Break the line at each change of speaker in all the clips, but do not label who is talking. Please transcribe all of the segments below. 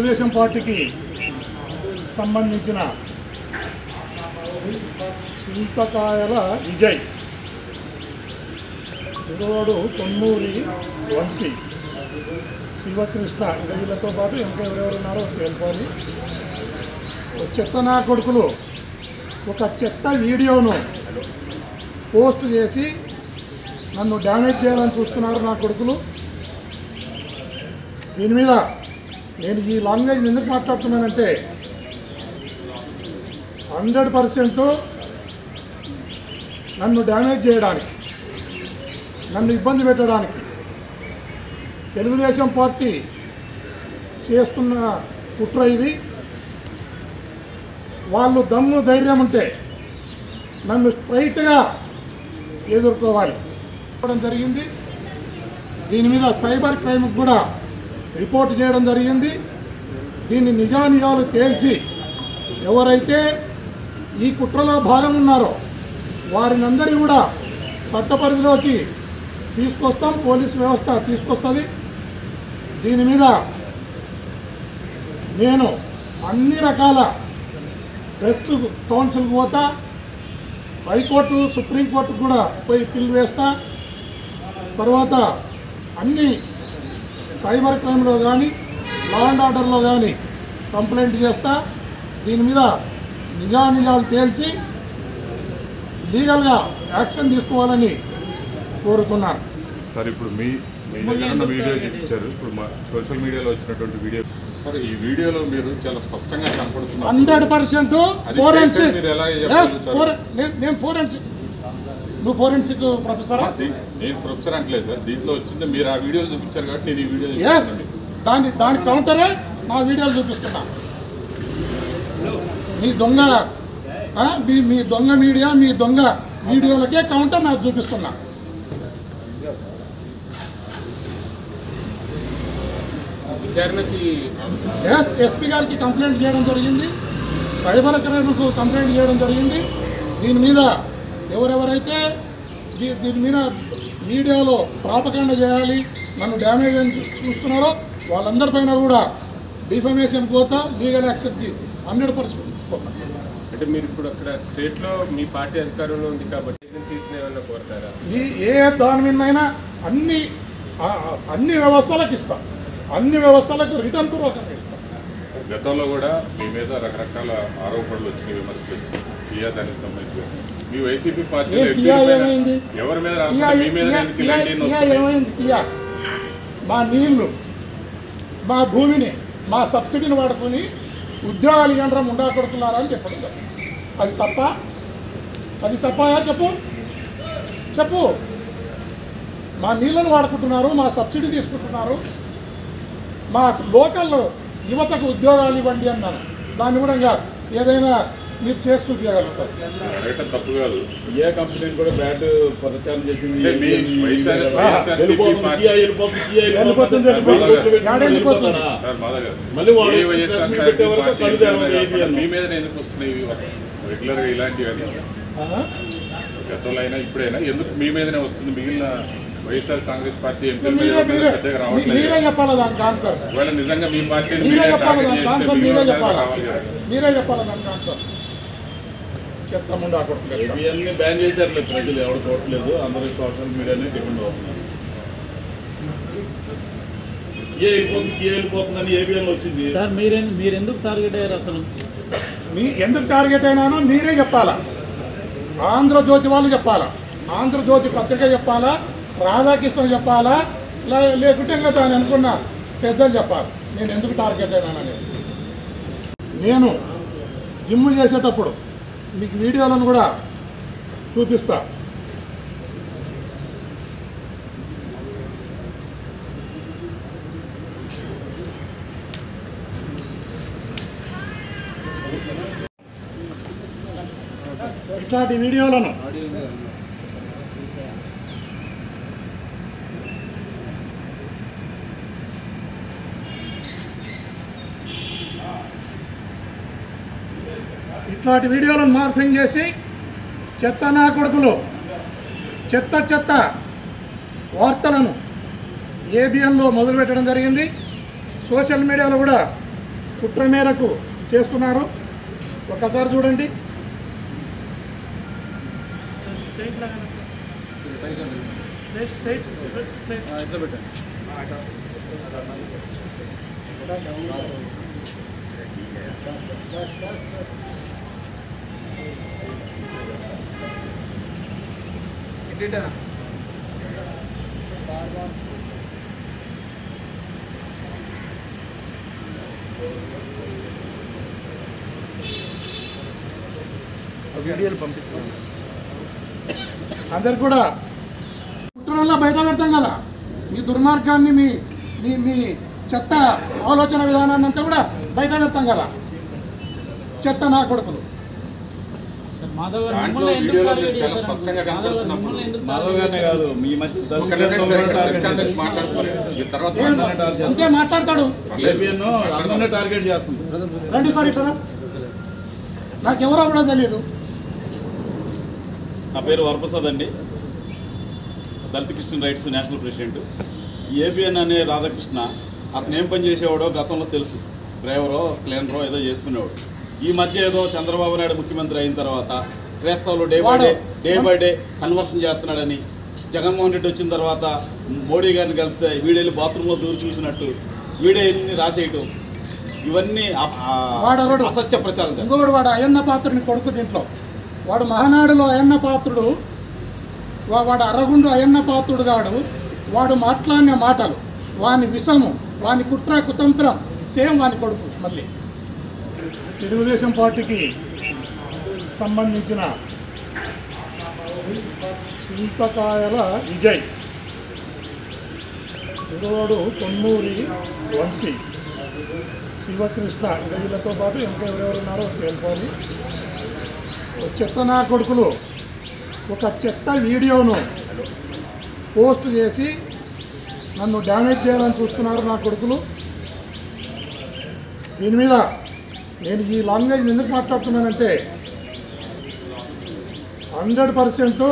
తెలుగుదేశం పార్టీకి సంబంధించిన చింతకాయల విజయ్ ఇరువాడు కొన్నూరి వంశీ శివకృష్ణ ఇంకా వీళ్ళతో పాటు ఇంకా ఎవరెవరు ఉన్నారో తెలుసాలి ఒక చెత్త నా కొడుకులు ఒక చెత్త వీడియోను పోస్ట్ చేసి నన్ను డ్యామేజ్ చేయాలని చూస్తున్నారు నా కొడుకులు దీని మీద నేను ఈ లాంగ్వేజ్ ఎందుకు మాట్లాడుతున్నానంటే హండ్రెడ్ పర్సెంట్ నన్ను డ్యామేజ్ చేయడానికి నన్ను ఇబ్బంది పెట్టడానికి తెలుగుదేశం పార్టీ చేస్తున్న కుట్ర ఇది వాళ్ళు దమ్ము ధైర్యం ఉంటే నన్ను స్ట్రైట్గా ఎదుర్కోవాలి చెప్పడం జరిగింది దీని మీద సైబర్ క్రైమ్కి కూడా రిపోర్ట్ చేయడం జరిగింది దీన్ని నిజానిజాలు తేల్చి ఎవరైతే ఈ కుట్రలో భాగం ఉన్నారో వారిని అందరినీ కూడా చట్ట పరిధిలోకి తీసుకొస్తాం పోలీస్ వ్యవస్థ తీసుకొస్తుంది దీని మీద నేను అన్ని రకాల ప్రెస్ కౌన్సిల్కి పోతా హైకోర్టు సుప్రీంకోర్టు కూడా పోయి పిల్లు వేస్తా తర్వాత అన్ని సైబర్ క్రైమ్లో కానీ లా అండ్ ఆర్డర్లో కానీ కంప్లైంట్ చేస్తా దీని మీద నిజానిజాలు తేల్చి లీగల్గా యాక్షన్ తీసుకోవాలని కోరుతున్నాను
సార్ ఇప్పుడు మీ మీ దగ్గర ఉన్న వీడియో చూపించారు ఇప్పుడు మా సోషల్ మీడియాలో వచ్చినటువంటి వీడియో సార్ ఈ వీడియోలో మీరు చాలా స్పష్టంగా కనపడుతున్నారు
హండ్రెడ్ పర్సెంట్
అది
ఫోరెన్సిక్
మీరు ఎలా చెప్పగలుగుతారు?
నేను ఫోరెన్సిక్ నువ్వు ఫోరెన్సిక్ ప్రొఫెసరా
దీ- నేను ప్రొఫెసర్ అంటలేదు సార్ దీంట్లో వచ్చింది మీరు ఆ వీడియో చూపించారు కాబట్టి నేను ఈ వీడియో
ఎస్
చూపిస్తున్నాను
దాని దాని కౌంటరే నా వీడియోలు చూపిస్తున్నా మీ దొంగ ఆ, మీ మీ దొంగ మీడియా మీ దొంగ వీడియోలకే కౌంటర్ నాకు చూపిస్తున్నా
విచారణకి
ఎస్ ఎస్పీ గారికి కంప్లైంట్ చేయడం జరిగింది సైబర్ క్రైమ్కు కంప్లైంట్ చేయడం జరిగింది దీని మీద ఎవరెవరైతే దీ- దీని మీద మీడియాలో ప్రాపకాండ చేయాలి నన్ను డ్యామేజ్ అని చూస్తున్నారో వాళ్ళందరిపైన కూడా డిఫమేషన్ కోత లీగల్ యాక్షన్కి హండ్రెడ్ పర్సెంట్
అంటే మీరు ఇప్పుడు అక్కడ స్టేట్ లో మీ పార్టీ అధికారంలో ఉంది కాబట్టి ఏజెన్సీస్ ఏమైనా కోరతారా
ఈ ఏ దాని మీదైనా అన్ని ఆ, అన్ని వ్యవస్థలకు ఇస్తాం అన్ని వ్యవస్థలకు రిటర్న్ పూర్వకంగా ఇస్తాం
గతంలో కూడా మీ మీద రకరకాల ఆరోపణలు వచ్చినాయి విమర్శలు వచ్చినాయి టీఆర్ దానికి సంబంధించి మీ వైసీపీ పార్టీ
ఏ టీఆ ఏమైంది?
ఎవరి మీద
టీఆ
రాకుండా మీ మీద
టీఆ-
ఎందుకు
టీఆ-
ఇలాంటివి
టీఆ
వస్తున్నాయి?
ఏమైంది టీఆ మా నీళ్లు మా భూమిని మా సబ్సిడీని వాడుకొని ఉద్యోగాలు యంత్రం ఉండకూడుతున్నారని చెప్పడం జరిగింది. అది తప్ప అది తప్ప చెప్పు చెప్పు మా నీళ్ళను వాడుకుంటున్నారు మా సబ్సిడీ తీసుకుంటున్నారు మా లోకల్ యువతకు ఉద్యోగాలు ఇవ్వండి అన్నాను దాన్ని కూడా ఇంకా ఏదైనా మీరు చేసి చూపించగలుగుతారు
అడగటం తప్పు కాదు
ఏ కంపెనీ కూడా బ్యాట్ ప్రచారం చేసింది
అంటే మీ వైఎస్ఆర్ వైఎస్ఆర్సీపీ
వెళ్ళిపోతుంది,
పార్టీ
కియా వెళ్ళిపోతుంది, కియా
వెళ్ళిపోతుంది,
వెళ్ళిపోతుంది.
వెళ్ళిపోతుంది.
మళ్ళీ
వెళ్ళిపోతుంది.
వెళ్ళిపోతాడా?
సార్ మాధవ్ గారు
మళ్ళీ వాడు
ఏ వైఎస్ఆర్
వచ్చి
పార్టీ
పెట్టే వరకు
పార్టీ
కళ్ళు తెరవదు
కాకుండా
ఏపీఎల్.
మీ మీద ఎందుకు వస్తున్నాయి ఇవి రెగ్యులర్ గా ఇలాంటివన్నీ
ఆ?
గతంలో అయినా ఇప్పుడైనా ఎందుకు మీ మీదనే వస్తుంది మిగిలిన వైఎస్ఆర్ కాంగ్రెస్ పార్టీ ఎంపీల మీద
మీరే
ఎవరి మీద
మీరే
పెద్దగా
మీరే
రావట్లేదు
చెప్పాలి దానికి ఆన్సర్
ఒకవేళ నిజంగా మీ పార్టీని
మీరే
మీరే
చెప్పాలి
టార్గెట్
దానికి
చేస్తే
ఆన్సర్
మిగిలిన
మీరే
వాళ్ళందరూ
చెప్పాలి
రావాలి కదా
మీరే చెప్పాలి దానికి ఆన్సర్ చెప్తాముండా కొడుకు
ఏబిఎన్ ని బ్యాన్ చేశారులే ప్రజలు ఎవరు చూడట్లేదు అందరూ సోషల్ మీడియానే డిపెండ్ అవుతున్నారు కియా వెళ్ళిపోతుంది కియా వెళ్ళిపోతుందని ఏబిఎన్ వచ్చింది
సార్ మీరే మీరు ఎందుకు టార్గెట్ అయ్యారు అసలు
మీ ఎందుకు టార్గెట్ అయినానో మీరే చెప్పాలా ఆంధ్రజ్యోతి వాళ్ళు చెప్పాలా ఆంధ్రజ్యోతి పత్రిక చెప్పాలా రాధాకృష్ణ చెప్పాలా లే- లేకుంటే ఇంకా దాన్ని అనుకున్న పెద్దలు చెప్పాలి నేను ఎందుకు టార్గెట్ అయినానని నేను జిమ్ చేసేటప్పుడు మీకు వీడియోలను కూడా చూపిస్తా ఇట్లాంటి వీడియోలను ఇట్లాంటి వీడియోలను మార్ఫింగ్ చేసి చెత్త నా కొడుకులు చెత్త చెత్త వార్తలను ఏబిఎన్లో మొదలుపెట్టడం జరిగింది సోషల్ మీడియాలో కూడా కుట్ర మేరకు చేస్తున్నారు ఒకసారి చూడండి అందరు కూడా కుట్రల్లో బయట పెడతాం కదా మీ దుర్మార్గాన్ని మీ మీ మీ చెత్త ఆలోచన విధానాన్ని అంతా కూడా బయట పెడతాం కదా చెత్త నా కొడుకులు
మాధవ్ గారు
దాంట్లో
మిమ్మల్ని ఎందుకు
వీడియోలో
టార్గెట్
మీరు చాలా
చేశారు?
స్పష్టంగా
మాధవ్ గారు
కనపడుతున్నప్పుడు
మిమ్మల్ని ఎందుకు
మాధవ్
టార్గెట్
గారినే కాదు మీ మధ్య దళిత
ఒక్క నిమిషం సరే,
టార్గెట్
డిస్కనెక్ట్
చేస్తుంది.
మాట్లాడుకోవాలి ఈ తర్వాత
ఏం
మాట్లాడండి.
అంతే మాట్లాడతాడు
ఏబిఎన్ అందరినీ టార్గెట్ చేస్తుంది
రండి సార్ ఇట్లా నాకు ఎవరో కూడా తెలియదు
నా పేరు వరప్రసాద్ అండి Dalit Christian rights national president ఈ ఏబిఎన్ అనే రాధాకృష్ణ అతను ఏం పని చేసేవాడో గతంలో తెలుసు డ్రైవరో క్లీనరో ఏదో చేసుకునేవాడు ఈ మధ్య ఏదో చంద్రబాబు నాయుడు ముఖ్యమంత్రి అయిన తర్వాత క్రైస్తవులు day by day day by day conversion చేస్తున్నాడని జగన్మోహన్ రెడ్డి వచ్చిన తర్వాత మోడీ గారిని కలిస్తే వీడెళ్ళి బాత్రూంలో దూరి చూసినట్టు వీడే ఎన్ని రాసేయటం ఇవన్నీ అ- ఆ-
వాడెవడు?
అసత్య ప్రచారం చేస్తారు.
ఇంకొకడు వాడు అయ్యన్న పాత్రుని కొడుకు దీంట్లో వాడు మహానాడులో అయ్యన్న పాత్రుడు వా- వాడు అరగుండు అయ్యన్న పాత్రుడు గాడు వాడు మాట్లాడిన మాటలు వాని విషము వాని కుట్ర కుతంత్రం సేమ్ వాని కొడుకు మళ్ళీ తెలుగుదేశం పార్టీకి సంబంధించిన చింతకాయల విజయ్ ఇరువాడు కొన్నూరి వంశీ శివకృష్ణ ఇంకా వీళ్ళతో పాటు ఇంకా ఎవరెవరు ఉన్నారో తెలుసాలి ఓ చెత్త నా కొడుకులు ఒక చెత్త వీడియోను పోస్ట్ చేసి నన్ను డ్యామేజ్ చేయాలని చూస్తున్నారు నా కొడుకులు దీని మీద నేను ఈ లాంగ్వేజ్ ఎందుకు మాట్లాడుతున్నానంటే హండ్రెడ్ పర్సెంట్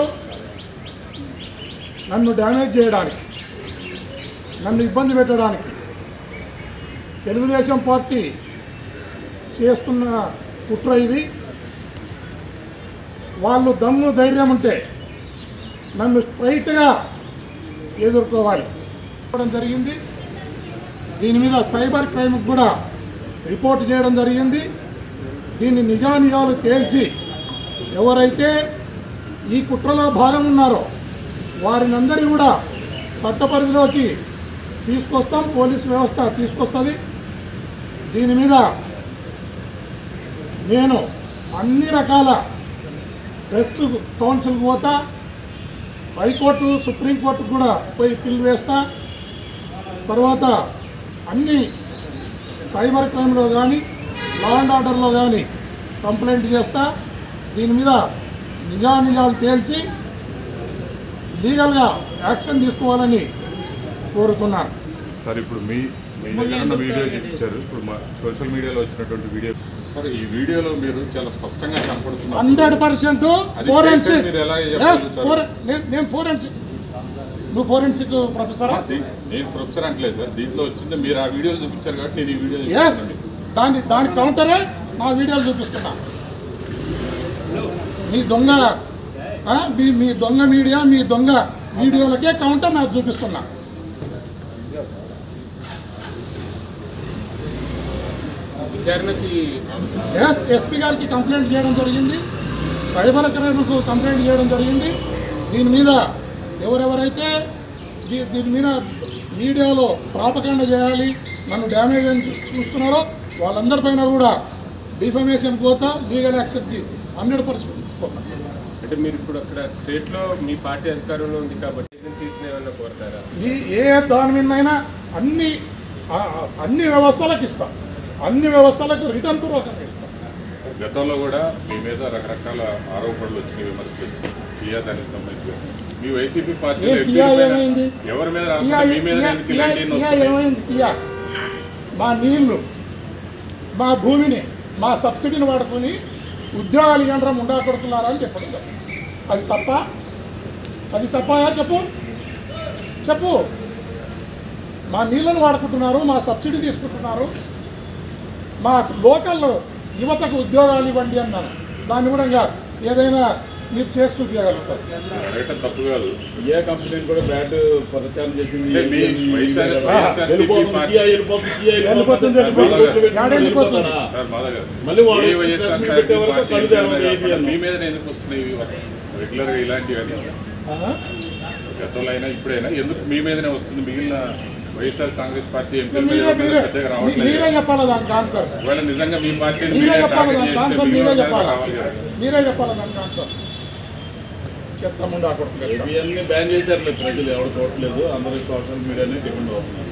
నన్ను డ్యామేజ్ చేయడానికి నన్ను ఇబ్బంది పెట్టడానికి తెలుగుదేశం పార్టీ చేస్తున్న కుట్ర ఇది వాళ్ళు దమ్ము ధైర్యం ఉంటే నన్ను స్ట్రైట్గా ఎదుర్కోవాలి చెప్పడం జరిగింది దీని మీద సైబర్ క్రైమ్కి కూడా రిపోర్ట్ చేయడం జరిగింది దీన్ని నిజానిజాలు తేల్చి ఎవరైతే ఈ కుట్రలో భాగం ఉన్నారో వారినందరి కూడా చట్ట పరిధిలోకి తీసుకొస్తాం పోలీస్ వ్యవస్థ తీసుకొస్తుంది దీని మీద నేను అన్ని రకాల ప్రెస్ కౌన్సిల్కి పోతా హైకోర్టు సుప్రీంకోర్టు కూడా పోయి పిల్లు వేస్తా తర్వాత అన్ని సైబర్ క్రైమ్లో కానీ లా అండ్ ఆర్డర్లో కానీ కంప్లైంట్ చేస్తా దీని మీద నిజానిజాలు తేల్చి లీగల్గా యాక్షన్ తీసుకోవాలని కోరుతున్నాను
సార్ ఇప్పుడు మీ మీ దగ్గర ఉన్న వీడియో చూపించారు ఇప్పుడు మా సోషల్ మీడియాలో వచ్చినటువంటి వీడియో సార్ ఈ వీడియోలో మీరు చాలా స్పష్టంగా కనపడుతున్నారు
హండ్రెడ్ పర్సెంట్
అది
ఫోరెన్సిక్
మీరు ఎలా చెప్పగలుగుతారు?
నేను ఫోరెన్సిక్ నువ్వు ఫోరెన్సిక్ ప్రొఫెసరా
దీ- నేను ప్రొఫెసర్ అంటలేదు సార్ దీంట్లో వచ్చింది మీరు ఆ వీడియోలు చూపించారు కాబట్టి నేను ఈ వీడియో
ఎస్
చూపిస్తున్నాను
దాని దాని కౌంటరే నా వీడియోలు చూపిస్తున్నా మీ దొంగ ఆ, మీ మీ దొంగ మీడియా మీ దొంగ వీడియోలకే కౌంటర్ నాకు చూపిస్తున్నా
విచారణకి
ఎస్ ఎస్పీ గారికి కంప్లైంట్ చేయడం జరిగింది సైబర్ క్రైమ్కు కంప్లైంట్ చేయడం జరిగింది దీని మీద ఎవరెవరైతే దీ- దీని మీద మీడియాలో ప్రాపకాండ చేయాలి నన్ను డ్యామేజ్ అని చూ- చూస్తున్నారో వాళ్ళందరిపైన కూడా డిఫమేషన్ పోతా లీగల్ యాక్షన్కి హండ్రెడ్ పర్సెంట్
అంటే మీరు ఇప్పుడు అక్కడ స్టేట్ లో మీ పార్టీ అధికారంలో ఉంది కాబట్టి ఏజెన్సీస్ ఏమైనా కోరతారా
ఈ ఏ దాని మీదైనా అన్ని ఆ, అన్ని వ్యవస్థలకు ఇస్తాం అన్ని వ్యవస్థలకు రిటర్న్ పూర్వకంగా ఇస్తాం
గతంలో కూడా మీ మీద రకరకాల ఆరోపణలు వచ్చినాయి విమర్శలు వచ్చినాయి పియా దానికి సంబంధించి మీ వైసీపీ పార్టీలో
ఏ పియా
ఎంపీల పైన
ఏమైంది?
ఎవరి మీద
పియా
రాకుండా మీ మీద
పియా-
ఎందుకు
పియా-
ఇలాంటివి
పియా
వస్తున్నాయి?
ఏమైంది పియా మా నీళ్లు మా భూమిని మా సబ్సిడీని వాడుకొని ఉద్యోగాలు కేంద్రం ఉండకూడుతున్నారా అని చెప్పడం జరిగింది. అది తప్ప అది తప్ప చెప్పు చెప్పు మా నీళ్ళను వాడుకుంటున్నారు మా సబ్సిడీ తీసుకుంటున్నారు మా లోకల్ యువతకు ఉద్యోగాలు ఇవ్వండి అన్నాను దాన్ని కూడా ఇంకా ఏదైనా మీరు చేసి చూపించగలుగుతారు
అడగటం తప్పు కాదు
ఏ కంపెనీ కూడా బ్రాండ్ ప్రచారం చేసింది
అంటే మీ వైఎస్ఆర్ వైఎస్ఆర్
వెళ్ళిపోతుంది,
పార్టీ-
కియా వెళ్ళిపోతుంది, కియా
వెళ్ళిపోతుంది,
వెళ్ళిపోతుంది.
వెళ్ళిపోతుంది.
వెళ్ళిపోతాడా?
యాడ వెళ్ళిపోతుంది?
సార్ మాధవ్ గారు
మళ్ళీ వాడు
ఏ వైఎస్ఆర్
వచ్చి
పార్టీ
పెట్టే వరకు
పార్టీ
కళ్ళు తెరవదు
కాకుండా
ఏపీఎల్.
మీ మీద ఎందుకు వస్తున్నాయి రెగ్యులర్ గా ఇలాంటివన్నీ
ఆ?
గతంలో అయినా ఇప్పుడైనా ఎందుకు మీ మీదనే వస్తుంది మిగిలిన వైఎస్ఆర్ కాంగ్రెస్ పార్టీ ఎంపీల మీద
మీరే
ఎవరి మీద
మీరే
పెద్దగా
మీ- మీరే
రావట్లేదు
చెప్పాలి దానికి ఆన్సర్
ఒకవేళ నిజంగా మీ పార్టీని
మీరే
మీరే
చెప్పాలి
టార్గెట్
దానికి
చేస్తే
ఆన్సర్
మిగిలిన
మీరే
వాళ్ళ మీద
చెప్పాలి
రావాలి కదా
మీరే చెప్పాలి దానికి ఆన్సర్ చెత్తముండా కొడుకు
ఏబిఎన్ ని బ్యాన్ చేశారు ప్రజలు ఎవరు చూడట్లేదు అందరూ సోషల్ మీడియానే డిపెండ్ అవుతున్నారు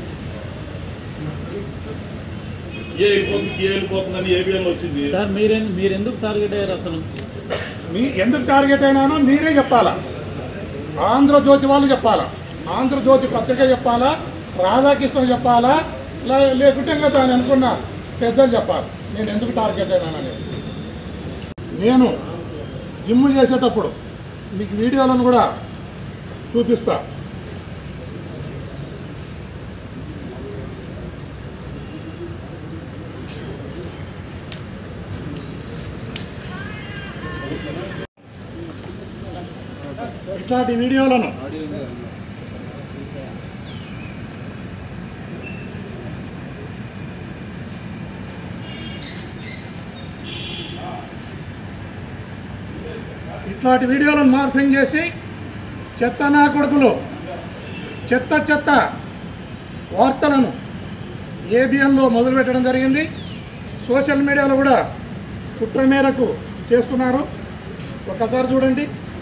ఏ వెళ్ళిపోతుంది కియా వెళ్ళిపోతుందని ఏబిఎన్ వచ్చింది
సార్ మీరె మీరెందుకు టార్గెట్ అయ్యారు అసలు
మీ ఎందుకు టార్గెట్ అయినానో మీరే చెప్పాలా ఆంధ్రజ్యోతి వాళ్ళు చెప్పాలా ఆంధ్రజ్యోతి పత్రిక చెప్పాలా రాధాకృష్ణ చెప్పాలా లే- లేకుంటే ఇంకా దాన్ని అనుకున్న పెద్దలు చెప్పాలి నేను ఎందుకు టార్గెట్ అయినాననేది నేను జిమ్ చేసేటప్పుడు మీకు వీడియోలను కూడా చూపిస్తా ఇట్లాంటి వీడియోలను ఇట్లాంటి వీడియోలను మార్ఫింగ్ చేసి చెత్త నా కొడుకులు చెత్త చెత్త వార్తలను ఏబిఎన్లో మొదలుపెట్టడం జరిగింది సోషల్ మీడియాలో కూడా కుట్ర మేరకు చేస్తున్నారు ఒకసారి చూడండి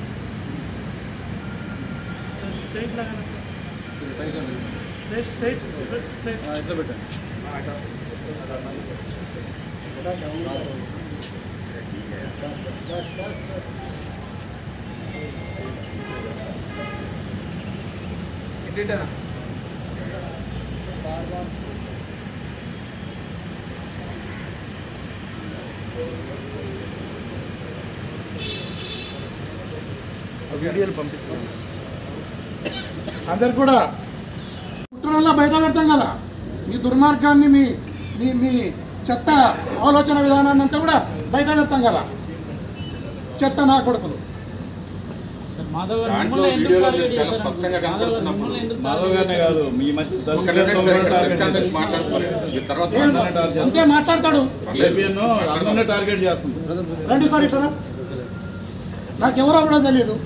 అందరు కూడా కుట్రల్లో బయట పెడతాం కదా మీ దుర్మార్గాన్ని మీ మీ మీ చెత్త ఆలోచన విధానాన్ని అంతా కూడా బయట పెడతాం కదా చెత్త నా కొడుకులు
సార్ మాధవ్ గారు
దాంట్లో
మిమ్మల్ని ఎందుకు
వీడియోలో
టార్గెట్
మీరు చాలా
చేశారు
స్పష్టంగా
మాధవ్ గారు
కనపడుతున్నప్పుడు
మిమ్మల్ని ఎందుకు
మాధవ్
టార్గెట్
గారినే కాదు మీ మధ్య
ఒక్క నిమిషం సార్, ఇక్కడ ప్రెస్ కాన్ఫరెన్స్ మాట్లాడుకోలేదు ఈ తర్వాత
ఏం
మాట్లాడండి.
అంతే మాట్లాడతాడు
ఏబిఎన్ అందరినీ టార్గెట్ చేస్తుంది
రండి సార్ ఇట్లా నాకెవరో కూడా తెలియదు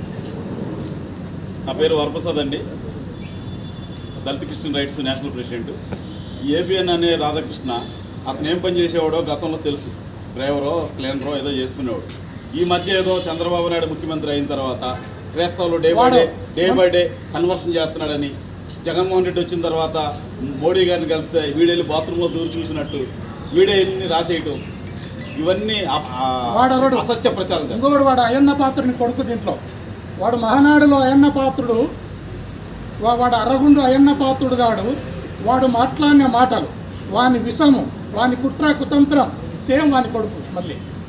నా పేరు వరప్రసాద్ అండి Dalit Christian rights national president ఈ ఏబిఎన్ అనే రాధాకృష్ణ అతను ఏం పని చేసేవాడో గతంలో తెలుసు డ్రైవరో క్లీనరో ఏదో చేసుకునేవాడు ఈ మధ్య ఏదో చంద్రబాబు నాయుడు ముఖ్యమంత్రి అయిన తర్వాత క్రైస్తవులు day by day day by day conversion చేస్తున్నాడని జగన్మోహన్ రెడ్డి వచ్చిన తర్వాత మోడీ గారిని కలిస్తే వీడేళ్ళు బాత్రూంలో దూరి చూసినట్టు వీడేళ్ళని రాసేయటం ఇవన్నీ అ- ఆ-
వాడెవడు?
అసత్య ప్రచారం చేస్తారు.
ఇంకొకడు వాడు అయ్యన్న పాత్రుని కొడుకు దీంట్లో వాడు మహానాడులో అయ్యన్న పాత్రుడు వా- వాడు అరగుండు అయ్యన్న పాత్రుడు గాడు వాడు మాట్లాడిన మాటలు వాని విషము వాని కుట్ర కుతంత్రం సేమ్ వాని కొడుకు మళ్ళీ